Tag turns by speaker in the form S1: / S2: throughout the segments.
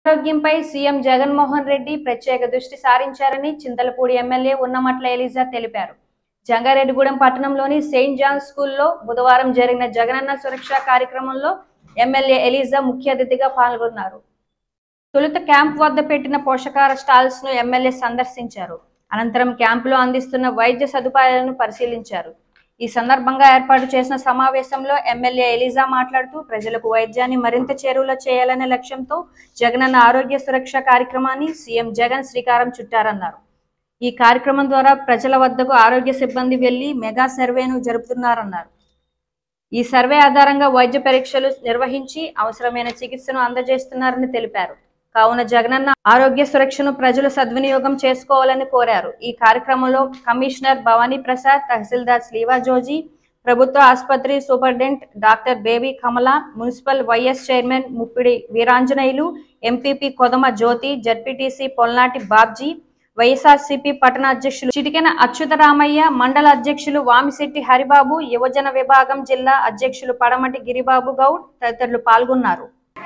S1: ఆరోగ్యంపై సీఎం జగన్మోహన్ రెడ్డి ప్రత్యేక దృష్టి సారించారని చింతలపూడి ఎమ్మెల్యే ఉన్నమట్ల ఎలిజా తెలిపారు జంగారెడ్డిగూడెం పట్టణంలోని సెయింట్ జాన్స్ స్కూల్లో బుధవారం జరిగిన జగనన్న సురక్ష కార్యక్రమంలో ఎమ్మెల్యే ఎలిజా ముఖ్య అతిథిగా పాల్గొన్నారు తొలుత క్యాంప్ వద్ద పెట్టిన పోషకాహార స్టాల్స్ ను ఎమ్మెల్యే సందర్శించారు అనంతరం క్యాంపులో అందిస్తున్న వైద్య సదుపాయాలను పరిశీలించారు ఈ సందర్భంగా ఏర్పాటు చేసిన సమావేశంలో ఎమ్మెల్యే ఎలిజా మాట్లాడుతూ ప్రజలకు వైద్యాన్ని మరింత చేరువలో చేయాలనే లక్ష్యంతో జగనన్న ఆరోగ్య సురక్ష కార్యక్రమాన్ని సీఎం జగన్ శ్రీకారం చుట్టారన్నారు ఈ కార్యక్రమం ద్వారా ప్రజల వద్దకు ఆరోగ్య సిబ్బంది వెళ్లి మెగా సర్వేను జరుపుతున్నారన్నారు ఈ సర్వే ఆధారంగా వైద్య పరీక్షలు నిర్వహించి అవసరమైన చికిత్సను అందజేస్తున్నారని తెలిపారు కావున జగనన్న ఆరోగ్య సురక్షను ప్రజలు సద్వినియోగం చేసుకోవాలని కోరారు ఈ కార్యక్రమంలో కమిషనర్ భవానీ ప్రసాద్ తహసీల్దార్ శ్రీవా జోజీ ప్రభుత్వ ఆసుపత్రి superintendent doctor Baby Kamala municipal vice chairman Muppidi Veeranjaneyulu MPP Kodama Jyothi ZPTC Polnati Babji YSRCP పట్టణ అధ్యక్షులు చిటికెన అచ్యుతరామయ్య మండల అధ్యక్షులు వామిశెట్టి హరిబాబు యువజన విభాగం జిల్లా అధ్యక్షులు పడమటి గిరిబాబు గౌడ్ తదితరులు పాల్గొన్నారు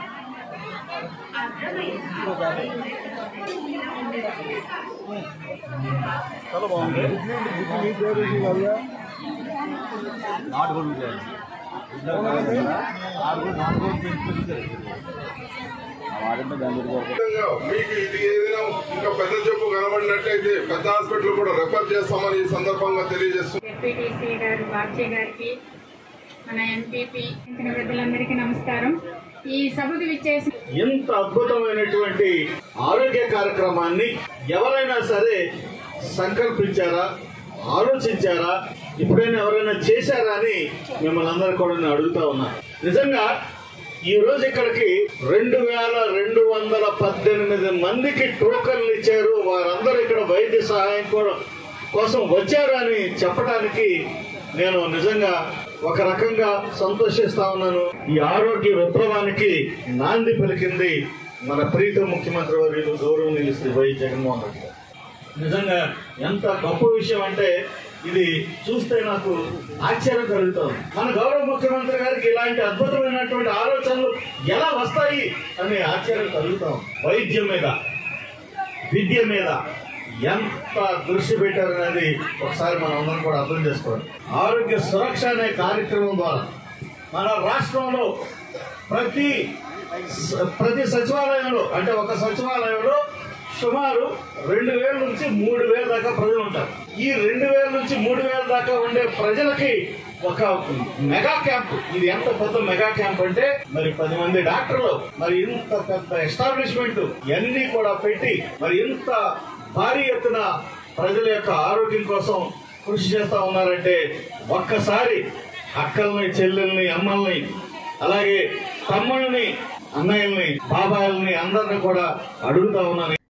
S2: చాలా బాగుంది మీ పేరు ఇది కదా
S3: నాటుకోడి ఉంటాయి నాటుకోడి నాటుకోడి పెంచుకుంటారు వాడంటే బెంగళూరు పోతారు
S4: విధంగా మీకు ఇది ఏదైనా ఇంకా పెద్ద జబ్బు కనబడినట్లయితే పెద్ద హాస్పిటల్ కూడా రెఫర్ చేస్తామని ఈ సందర్భంగా తెలియజేస్తున్నాం
S5: ఎంపీటీసీ గారు బాబ్జీ గారికి మన ఎంపీపీ పెద్దలందరికీ నమస్కారం ఈ సభకు విచ్చేసి
S6: ఎంత అద్భుతమైనటువంటి ఆరోగ్య కార్యక్రమాన్ని ఎవరైనా సరే సంకల్పించారా ఆలోచించారా ఇప్పుడైనా ఎవరైనా చేశారా అని మిమ్మల్ని అందరూ కూడా నేను అడుగుతా ఉన్నా నిజంగా ఈ రోజు ఇక్కడికి రెండు వేల రెండు వందల పద్దెనిమిది మందికి టోకన్లు ఇచ్చారు వారందరూ ఇక్కడ వైద్య సహాయం కూడా కోసం వచ్చారు అని చెప్పడానికి నేను నిజంగా ఒక రకంగా సంతోషిస్తా ఉన్నాను ఈ ఆరోగ్య విప్లవానికి నాంది పలికింది మన ప్రీత ముఖ్యమంత్రి వర్యులు గౌరవనీయులు శ్రీ వై జగన్మోహన్ రెడ్డి గారు. నిజంగా ఎంత గొప్ప విషయం అంటే ఇది చూస్తే నాకు ఆశ్చర్యం కలుగుతుంది మన గౌరవ ముఖ్యమంత్రి గారికి ఇలాంటి అద్భుతమైనటువంటి ఆలోచనలు ఎలా వస్తాయి అనే ఆశ్చర్యం కలుగుతాం వైద్యం మీద విద్య మీద ఎంత దృష్టి పెట్టారనేది ఒకసారి మనం అందరం కూడా అర్థం చేసుకోవాలి ఆరోగ్య సురక్ష అనే కార్యక్రమం ద్వారా మన రాష్ట్రంలో ప్రతి స- ప్రతి సచివాలయంలో అంటే ఒక సచివాలయంలో సుమారు రెండు వేల నుంచి మూడు వేల దాకా ప్రజలు ఉంటారు ఈ రెండు వేల నుంచి మూడు వేల దాకా ఉండే ప్రజలకి ఒక మెగా క్యాంప్ ఇది ఎంత పెద్ద మెగా క్యాంప్ అంటే మరి పది మంది డాక్టర్లు మరి ఇంత పెద్ద ఎస్టాబ్లిష్మెంట్ ఇవన్నీ కూడా పెట్టి మరి ఇంత భారీ ఎత్తున ప్రజల యొక్క ఆరోగ్యం కోసం కృషి చేస్తా ఉన్నారంటే ఒక్కసారి అక్కల్ని చెల్లెల్ని అమ్మల్ని అలాగే తమ్ముళ్ళని అన్నయ్యల్ని బాబాయిల్ని అందరిని కూడా అడుగుతా ఉన్నాను